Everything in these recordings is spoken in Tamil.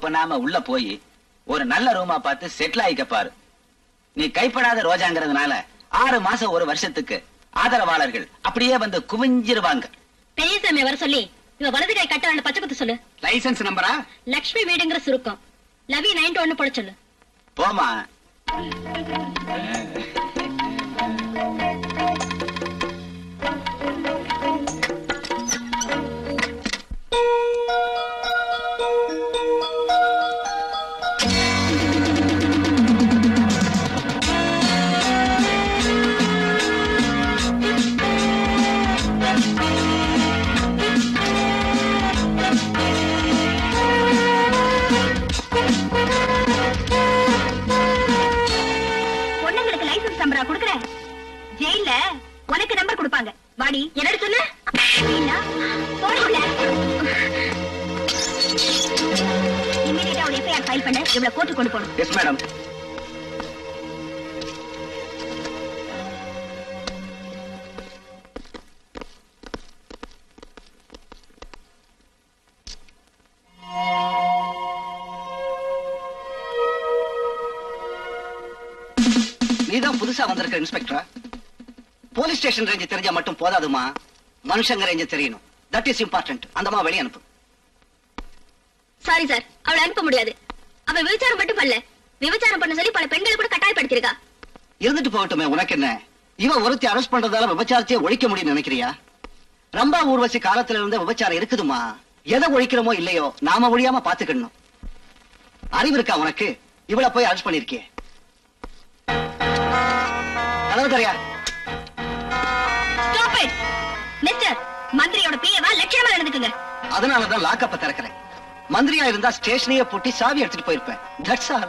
பண்ணாம உள்ள போய் ஒரு நல்ல ரூமா பார்த்து செட்டில் ஆயிக்க பாரு நீ கைப்படாத ரோஜாங்கிறதுனால ஆறு மாசம் ஒரு வருஷத்துக்கு ஆதரவாளர்கள் அப்படியே வந்து குவிஞ்சிருவாங்க பெரியசாமி வர சொல்லி இவ வலது கை கட்ட வேண்ட பச்சை குத்து சொல்லு லைசன்ஸ் நம்பரா லக்ஷ்மி வீடுங்கிற சுருக்கம் லவி நைன் ஒன்னு போட சொல்லு போமா பொண்ணுங்களுக்கு லைசன்ஸ் நம்பரா குடுக்குறேன் ஜெயில உனக்கு நம்பர் கொடுப்பாங்க வாடி என்னடி சொன்ன அப்படின்னா, போடி உள்ள. Immediate-ஆ ஒரு FIR file பண்ணு இவ்வளவு கோர்ட்டு கொண்டு போகணும் எஸ் மேடம் நீதான் புதுசா வந்திருக்க இன்ஸ்பெக்டரா போலீஸ் ஸ்டேஷன் ரேஞ்சு தெரிஞ்சா மட்டும் போதாதுமா மனுஷங்க ரேஞ்சு தெரியணும் தட் இஸ் இம்பார்ட்டன்ட் அந்தமா வெளிய அனுப்பு சாரி சார் அவளை அனுப்ப முடியாது அவ விபச்சாரம் மட்டும் பண்ணல விபச்சாரம் பண்ண சொல்லி பல பெண்களை கூட கட்டாயப்படுத்திருக்கா இருந்துட்டு போகட்டுமே உனக்கு என்ன இவ ஒருத்தி அரெஸ்ட் பண்றதால விபச்சாரத்தையே ஒழிக்க முடியும் நினைக்கிறியா ரம்பா ஊர்வசி காலத்துல இருந்த விபச்சாரம் இருக்குதுமா எதை ஒழிக்கிறோமோ இல்லையோ நாம ஒழியாம பாத்துக்கணும் அறிவு இருக்கா உனக்கு இவள போய் அரெஸ்ட் பண்ணிருக்கியே கதவு தரையா ஸ்டாப் இட் மிஸ்டர் மந்திரியோட பிஏவா லட்சியமா நடந்துக்குங்க அதனாலதான் லாக்கப்ப திறக்கிறேன் மந்திரியா இருந்தா ஸ்டேஷனையே பூட்டி சாவி எடுத்துட்டு போயிருப்பேன் தட்ஸ் ஆல்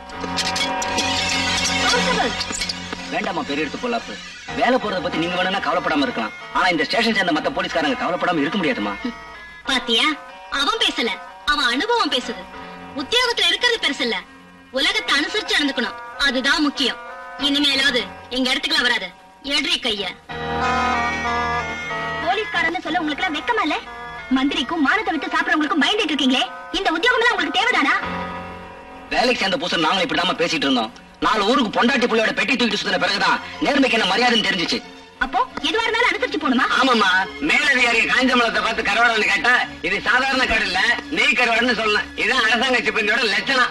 கான்ஸ்டபிள் வேண்டாமா பெரிய எடுத்து பொல்லாப்பு வேலை போறத பத்தி நீங்க வேணும்னா கவலைப்படாம இருக்கலாம் ஆனா இந்த ஸ்டேஷன் சேர்ந்த மத்த போலீஸ்காரங்க கவலைப்படாம இருக்க முடியாதுமா பாத்தியா அவன் பேசல அவன் அனுபவம் பேசுது உத்தியோகத்துல இருக்கிறது பெருசு இல்ல உலகத்தை அனுசரிச்சு நடந்துக்கணும் அதுதான் முக்கியம் இனிமேலாவது எங்க இடத்துக்குலாம் வராது எட்ரி கைய போலீஸ்காரன்னு சொல்ல உங்களுக்கு எல்லாம் வெக்கமா இல்ல மந்திரிக்கும் மானத்தை விட்டு சாப்பிடறவங்களுக்கும் பயந்துட்டு இருக்கீங்களே இந்த உத்தியோகம் எல்லாம் உங்களுக்கு தேவைதானா வேலைக்கு சேர்ந்த புதுசு நாங்களும் இப்படிதாம்மா பேசிட்டு இருந்தோம் நாலு ஊருக்கு பொண்டாட்டி புள்ளையோட பெட்டி தூக்கிட்டு சுத்தின பிறகுதான் நேர்மைக்கு என்ன மரியாதைன்னு தெரிஞ்சுச்சு அப்போ எதுவா இருந்தாலும் அனுசரிச்சு போணுமா ஆமாமா மேலதிகாரி காஞ்சமலத்தை பார்த்து கருவாடன்னு கேட்டா இது சாதாரண கடை இல்ல நெய் கருவாடுன்னு சொல்லலாம் இதுதான் அரசாங்க சிப்பந்தியோட லட்சணம்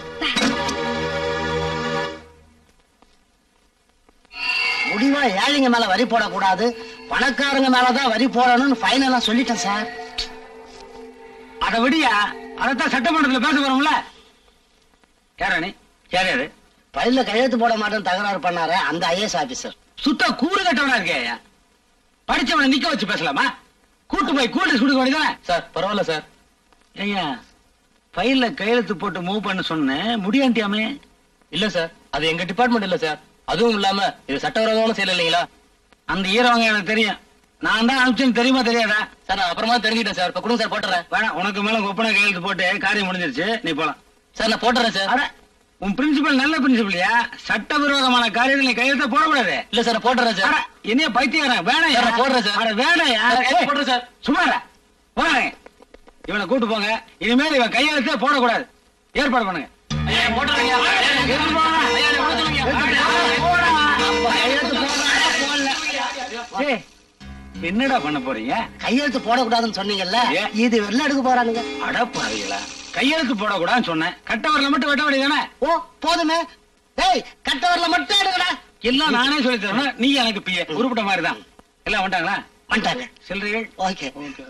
முடிவா ஏழைங்க மேல வரி போடக்கூடாது பணக்காரங்க மேலதான் வரி போடணும்னு ஃபைனலா சொல்லிட்டேன் சார் அத விடியா அதத்தான் சட்டமன்றத்துல பேச போறோம்ல யாரானி யார் யாரு பையில கையெழுத்து போட மாட்டேன்னு தகராறு பண்ணாரு அந்த ஐஏஎஸ் ஆபீசர் சுத்த கூடு கட்டவனா இருக்கே படிச்சவனை நிக்க வச்சு பேசலாமா கூட்டு போய் கூட்டு சுடுக்க வேண்டியதானே சார் பரவாயில்ல சார் ஐயா ஃபைல்ல கையெழுத்து போட்டு மூவ் பண்ண சொன்னேன் முடியாண்டியாமே இல்ல சார் அது எங்க டிபார்ட்மெண்ட் இல்ல சார் அதுவும் இல்லாம இது சட்டவிரோதமான செயல் இல்லைங்களா அந்த ஈரவங்க எனக்கு தெரியும் நான் தான் அனுப்பிச்சேன்னு தெரியுமா தெரியாதா சார் நான் அப்புறமா தெரிஞ்சுக்கிட்டேன் சார் இப்ப கொடுங்க சார் போட்டுறேன் வேணாம் உனக்கு மேல ஒப்பனை கையெழுத்து போட்டு காரியம் முடிஞ்சிருச்சு நீ போலாம் சார் நான் போட்டுறேன் சார் அட உன் பிரின்சிபல் நல்ல பிரின்சிபல்யா சட்டவிரோதமான காரியத்தில் நீ கையெழுத்த போடக்கூடாது இல்ல சார் நான் போட்டுறேன் அட, சார் என்னைய பைத்தியக்காரன் வேணாம் சார், நான் போடுறேன் சார். அட வேணாயா சார், ஏய், போடுறேன் சார். சும்மாரா போறேன் இவனை கூட்டு போங்க இனிமேல் இவன் கையெழுத்தே போடக்கூடாது ஏற்பாடு பண்ணுங்க எடுத்து போங்க. ஏய், என்னடா பண்ண போறீங்க கையெழுத்து போடக்கூடாதுன்னு சொன்னீங்கல்ல ஏன்? இது வெள்ள எடுக்க போறானுங்க அடப்பாவீங்களா கையெழுத்து போடக்கூடாதுன்னு சொன்னேன் கட்டவரில் மட்டும் வெட்ட வேண்டியதானே ஓ போதுமே டேய் கட்டவரில மட்டும் எடுங்கடா எல்லாம் நானே சொல்லி தரணும் நீ எனக்கு பிய உருப்பிட்ட மாதிரி தான் எல்லாம் வந்துட்டாங்களா வந்துட்டாங்க சில்லறைகள் ஓகே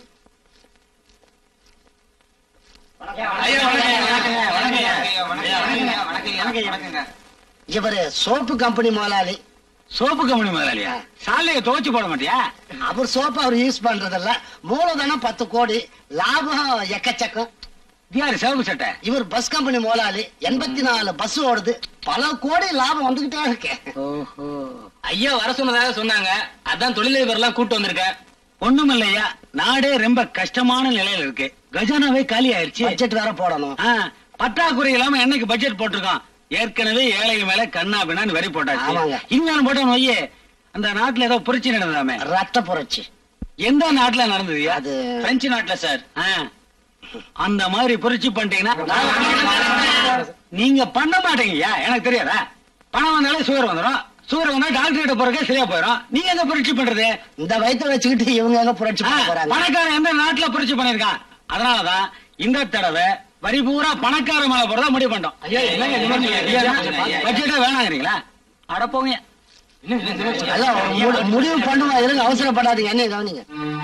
இவரு சோப்பு கம்பெனி முதலாளி சோப்பு கம்பெனி முதலாளியா சாலையை துவைச்சு போட மாட்டியா அவர் சோப்பு அவர் யூஸ் பண்றதில்ல மூலதனம் பத்து கோடி லாபம் எக்கச்சக்கம் இது யாரு சிவப்பு சட்டை இவர் பஸ் கம்பெனி முதலாளி எண்பத்தி நாலு பஸ் ஓடுது பல கோடி லாபம் வந்துகிட்டே இருக்கு ஓஹோ ஐயா வர சொன்னதாக சொன்னாங்க அதான் தொழிலதிபர் எல்லாம் கூட்டு வந்திருக்கேன் ஒண்ணும் இல்லையா நாடே ரொம்ப கஷ்டமான நிலையில இருக்கு கஜானாவே காலி ஆயிருச்சு பட்ஜெட் வேற போடணும் ஆ, பற்றாக்குறை இல்லாம என்னைக்கு பட்ஜெட் போட்டிருக்கோம் ஏற்கனவே ஏழைங்க மேல கண்ணா பின்னான்னு வரி போட்டாச்சு ஆமாங்க. இன்னும் போட்டோம் வையே அந்த நாட்டுல ஏதோ புரட்சி நடந்ததாமே ரத்த புரட்சி எந்த நாட்டுல நடந்தது அது- பிரெஞ்சு நாட்டுல சார் ஆ, அந்த மாதிரி புரட்சி பண்ணிட்டீங்கன்னா நீங்க பண்ண மாட்டீங்கய்யா எனக்கு தெரியாதா பணம் வந்தாலே சுகர் வந்துடும் சுகர் வந்தா டாக்டர் கிட்ட போறக்கே சரியா போயிடும் நீங்க எங்க புரட்சி பண்றது இந்த வயித்தை வச்சுக்கிட்டு இவங்க எங்க புரட்சி ஆ, பண்ண போறாங்க பணக்காரன் எந்த நாட்டுல புரட்சி பண்ணிருக்கான் அதனாலதான் இந்த தடவை வரி பூரா பணக்கார மேல போறதா முடிவு பண்ணிட்டோம் பட்ஜெட்டே வேணாங்கிறீங்களா அட போங்க அதான் ஒரு முடி- முடிவு பண்ணுவோம் எதுக்கு அவசரப்படாதீங்க என்ன கவனிங்க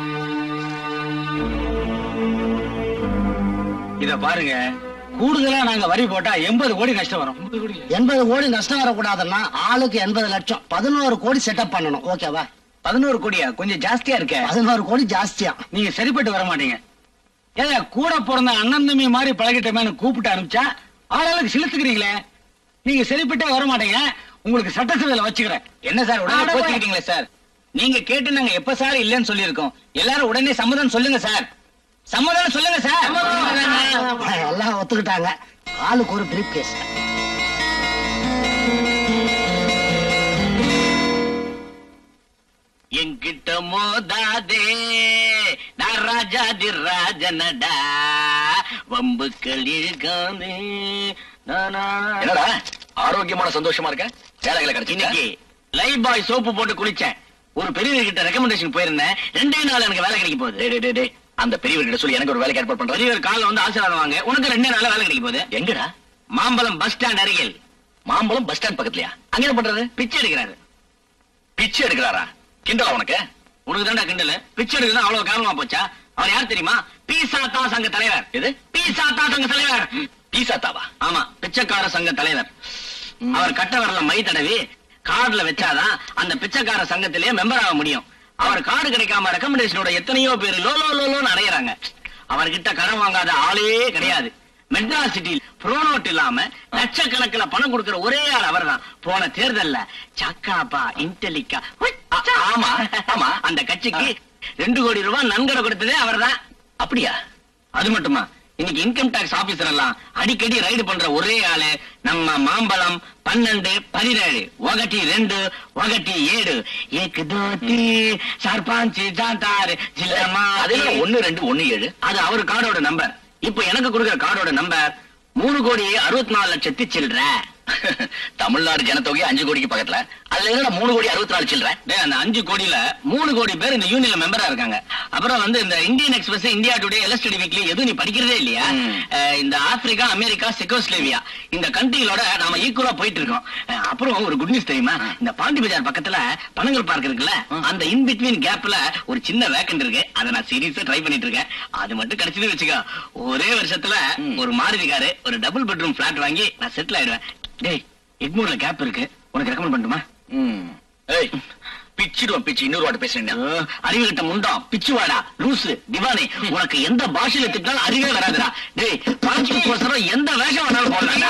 இத பாருங்க கூடுதலா நாங்க வரி போட்டா எண்பது கோடி நஷ்டம் வரும் எண்பது கோடி நஷ்டம் வரக்கூடாதுன்னா ஆளுக்கு எண்பது லட்சம் பதினோரு கோடி செட்டப் பண்ணணும் ஓகேவா பதினோரு கோடியா கொஞ்சம் ஜாஸ்தியா இருக்க பதினோரு கோடி ஜாஸ்தியா நீங்க சரிப்பட்டு வர மாட்டீங்க ஏங்க கூட பிறந்த அண்ணன் தம்பி மாதிரி பழகிட்டமேனு கூப்பிட்டு அனுப்பிச்சா ஆளாளுக்கு சிலுத்துக்கிறீங்களே நீங்க சரிப்பட்டே வர மாட்டீங்க உங்களுக்கு சட்டசபையில வச்சுக்கிறேன் என்ன சார் உடனே அட போய். கோச்சிக்கிட்டீங்களே சார் நீங்க கேட்டு நாங்க எப்ப சார் இல்லன்னு சொல்லியிருக்கோம் எல்லாரும் உடனே சம்மதம் சொல்லுங்க சார் சம்மதம் சொல்லுங்க சார் எல்லாம் ஒத்துக்கிட்டாங்க ஆளுக்கு ஒரு பிரீப் கேஸ் என்கிட்ட மோதாதே நான் ராஜாதி ராஜனடா வம்புக்கள் இழுக்காதே என்னடா ஆரோக்கியமான சந்தோஷமா இருக்க வேலைகளை கிடைச்சு இன்னைக்கு லைஃப் பாய் சோப்பு போட்டு குளிச்சேன் ஒரு பெரியவர்கிட்ட ரெக்கமெண்டேஷன் போயிருந்தேன் ரெண்டே நாள் எனக்கு வேலை கிடைக்க போகுது டேய், டேய், டேய், டேய். அந்த பெரியவர்கிட்ட சொல்லி எனக்கு ஒரு வேலைக்கு ஏற்பாடு பண்றது பெரியவர் காலைல வந்து ஆசீர்வாதம் வாங்க உனக்கு ரெண்டே நாள்ல வேலை கிடைக்க போகுது எங்கடா மாம்பழம் பஸ் ஸ்டாண்ட் அருகில் மாம்பழம் பஸ் ஸ்டாண்ட் பக்கத்துலயா அங்க என்ன பண்றது பிச்சை எடுக்கிறாரு பிச்சை எடுக்கிறாரா கிண்டலா உனக்கு உனக்கு தான்டா கிண்டல் பிச்சை எடுக்கிறது அவ்வளவு காரணமா போச்சா அவர் யார் தெரியுமா பீசா தா சங்க தலைவர் எது பீசா தா சங்க தலைவர் பீசா தாவா ஆமா பிச்சைக்கார சங்க தலைவர் அவர் கட்ட வரல மை தடவி கார்டுல வச்சாதான் அந்த பிச்சைக்கார சங்கத்திலேயே மெம்பர் ஆக முடியும் அவர் கார்டு கிடைக்காம ரெக்கமெண்டேஷனோட எத்தனையோ பேர் லோ லோ லோன்னு அடையறாங்க அவர்கிட்ட கடன் வாங்காத ஆளே கிடையாது மெட்ராஸ் சிட்டியில் ப்ரோனோட் இல்லாம லட்சக்கணக்கில் பணம் கொடுக்கிற ஒரே ஆள் அவர்தான் போன தேர்தல்ல சக்காப்பா இன்டெலிக்கா ஆ- ஆமா ஆமா அந்த கட்சிக்கு ரெண்டு கோடி ரூபாய் நன்கொடை கொடுத்ததே அவர்தான் அப்படியா அது மட்டுமா இன்னைக்கு இன்கம் டாக்ஸ் ஆபீசர் எல்லாம் அடிக்கடி ரைடு பண்ற ஒரே ஆளு நம்ம மாம்பழம் பன்னெண்டு பதினேழு ஒகட்டி ரெண்டு ஒகட்டி ஏழு ஏக்கு தோத்தி சர்பாஞ்ச் ஜாந்தார் ஜில்லமா அது என்ன ஒண்ணு ரெண்டு ஒண்ணு ஏழு அது அவர் கார்டோட நம்பர் இப்ப எனக்கு கொடுக்கிற கார்டோட நம்பர் மூணு கோடி அறுபத்தி நாலு லட்சத்தி சில்ற தமிழ்நாடு ஜனத்தொகை அஞ்சு கோடிக்கு பக்கத்துல அதுல என்னடா மூணு கோடி அறுபத்தி நாலு சில்லற டேய், அந்த அஞ்சு கோடியில மூணு கோடி பேர் இந்த யூனியன்ல மெம்பரா இருக்காங்க அப்புறம் வந்து இந்த Indian Express India Today illustrated weekly எதுவும் நீ படிக்கிறதே இல்லையா ம். அஹ், இந்த ஆப்பிரிக்கா அமெரிக்கா செக்கோஸ்லேவியா இந்த கண்ட்ரிகளோட நாம ஈக்குவலா போயிட்டு இருக்கோம் அஹ், அப்புறம் ஒரு குட் நியூஸ் தெரியுமா இந்த பாண்டி பஜார் பக்கத்துல பனங்கல் பார்க் இருக்குல்ல அந்த இன் பிட்வீன் கேப்ல ஒரு சின்ன வேக்கண்ட் இருக்கு அதை நான் சீரியஸா ட்ரை பண்ணிட்டு இருக்கேன் அது மட்டும் கிடைச்சது வச்சுக்கோ ஒரே வருஷத்துல ம். ஒரு மாருதி காரு ஒரு டபுள் பெட்ரூம் பிளாட் வாங்கி நான் செட்டில் ஆயிடுவேன் டேய் எக்மூர்ல கேப் இருக்கு உனக்கு ரெக்கமெண்ட் பண்ணட்டுமா ம். ஏய் பிச்சிடுவோம் பிச்சு இன்னொரு வாட்டி பேசுறீங்க ஐயோ, அறிவு கிட்ட முண்டம் பிச்சுவாடா லூசு திவானி உனக்கு எந்த பாஷையில திட்டினாலும் அறிவே வராதுடா டேய் பாஞ்சுக்கோசரம் எந்த வேஷம் வேணாலும் போடலாம்டா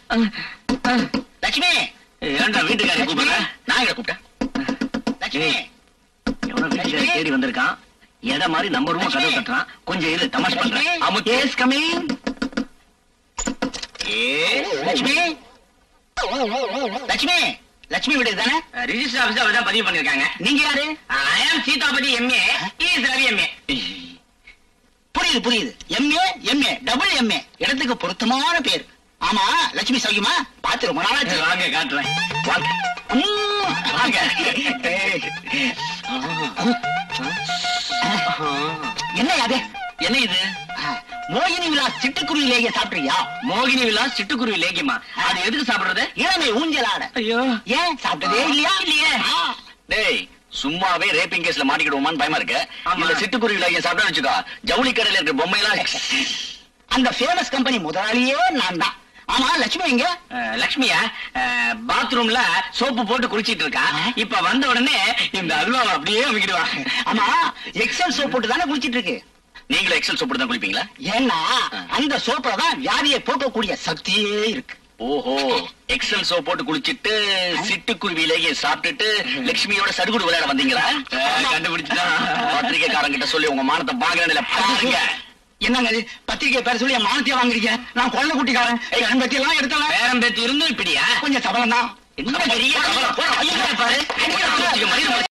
லட்சுமி ஏன்டா வீட்டுக்காரி கூப்பிடுற நான் எங்க கூப்பிட்டேன் லட்சுமி ஏய், எவனோ வீட்டுக்காரி தேடி வந்திருக்கான் எத மாதிரி நம்ம ரூம் கதவு தட்டுறான் கொஞ்சம் இரு தமாஷ் பண்றேன் ஆமா. Yes coming yes Lakshmi Lakshmi Lakshmi வீடு தானே ரிஜிஸ்டர் ஆபீஸ்ல தான் பதிவு பண்ணிருக்காங்க நீங்க யாரு I am Sitapathi MA is Ravi MA புரியுது புரியுது எம்ஏ எம்ஏ டபுள் எம்ஏ இடத்துக்கு பொருத்தமான பேர் ஆமா லட்சுமி சௌக்கியமா பாத்து ரொம்ப நாளாச்சு வாங்க காட்டுறேன் வாங்க ம், வாங்க என்ன அது என்ன இது மோகினி விலாஸ் சிட்டுக்குருவிலேயே சாப்பிட்றியா மோகினி விலாஸ் சிட்டுக்குருவி லேகியமா அது எதுக்கு சாப்பிடுறது இளமை ஊஞ்சலாட ஐயோ ஏன் சாப்பிட்டதே இல்லையா இல்லையே டேய் சும்மாவே ரேப்பிங் கேஸ்ல மாட்டிக்கிடுவோமான்னு பயமா இருக்கு ஆமா. இந்த சிட்டுக்குருவில இங்க சாப்பிட்டா வச்சுக்கோ ஜவுளி கடையில இருக்கிற பொம்மையெல்லாம் அந்த ஃபேமஸ் கம்பெனி முதலாளியே நான் தான் ஆமா லட்சுமி எங்க அஹ், லக்ஷ்மியா பாத்ரூம்ல சோப்பு போட்டு குளிச்சிட்டு இருக்கா இப்ப வந்த உடனே இந்த அல்வாவை அப்படியே அமைக்கிடுவா ஆமா எக்ஸல் சோப் போட்டு தானே குளிச்சிட்டு இருக்கு நீங்களும் எக்ஸல் சோப் போட்டு தான் குளிப்பீங்களா ஏன்னா அந்த சோப்புல தான் வியாதியை போக்கக்கூடிய சக்தியே இருக்கு ஓஹோ எக்ஸல் சோப் போட்டு குளிச்சிட்டு சிட்டுக்குருவியிலேயே சாப்பிட்டுட்டு லட்சுமியோட சடுகுடு விளையாட வந்தீங்களா அஹ், கண்டுபிடிச்சுட்டான். பத்திரிக்கைக்காரங்க கிட்ட சொல்லி உங்க மானத்தை பாக்குறேன் பாருங்க என்னங்க இது பத்திரிகை பேர சொல்லி என் மானத்தையே வாங்குறீங்க நான் குழந்தை குட்டிக்காரன் என் பத்தி எல்லாம் எடுத்தவன் பேரம் பேத்தி இருந்தும் இப்படியா கொஞ்சம் சபலம் தான் என்ன பெரிய கவலை. போடா, ஐயோ, பாரு.